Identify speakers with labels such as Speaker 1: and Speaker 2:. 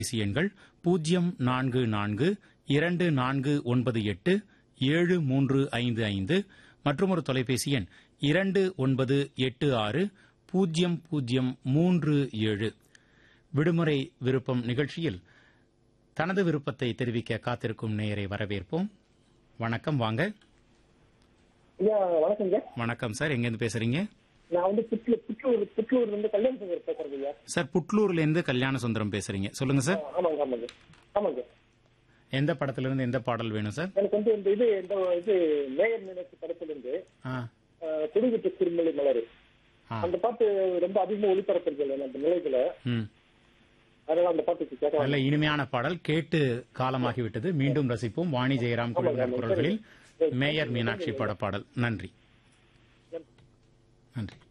Speaker 1: தொலைபேசி எண்கள் பூஜ்ஜியம் நான்கு நான்கு இரண்டு நான்கு ஒன்பது எட்டு ஏழு மூன்று ஐந்து ஐந்து மற்றும் ஒரு தொலைபேசி எண் இரண்டு ஒன்பது எட்டு ஆறு பூஜ்ஜியம் பூஜ்ஜியம் மூன்று ஏழு விடுமுறை விருப்பம் நிகழ்ச்சியில் தனது விருப்பத்தை தெரிவிக்க காத்திருக்கும் நேயரை வரவேற்போம் வணக்கம் வாங்க
Speaker 2: ஐயா வணக்கங்க
Speaker 1: வணக்கம் சார் எங்கேருந்து பேசுறீங்க
Speaker 2: நான் வந்து புட்லூர் புட்லூர் புட்லூர்ல இருந்து கல்யாண சங்கர் பேசுறது ஐயா
Speaker 1: சார் புட்லூர்ல இருந்து கல்யாண சுந்தரம் பேசுறீங்க சொல்லுங்க சார்
Speaker 2: ஆமாங்க ஆமாங்க ஆமாங்க
Speaker 1: எந்த படத்துல இருந்து எந்த பாடல் வேணும் சார்
Speaker 2: எனக்கு வந்து இந்த இது இந்த இது மேயர் மீனாட்சி படத்துல இருந்து
Speaker 1: ஆ
Speaker 2: குடிவிட்டு திருமலை மலர்
Speaker 1: ஆ
Speaker 2: அந்த பாட்டு ரொம்ப அதிகமா ஒளிபரப்புறது அந்த நிலையத்துல
Speaker 1: ம்
Speaker 2: அதனால அந்த பாட்டுக்கு கேட்க
Speaker 1: நல்ல இனிமையான பாடல் கேட்டு காலமாகிவிட்டது மீண்டும் ரசிப்போம் வாணி ஜெயராம் குழுவினர் குரல்களில் மேயர் மீனாட்சி பட பாடல் நன்றி நன்றி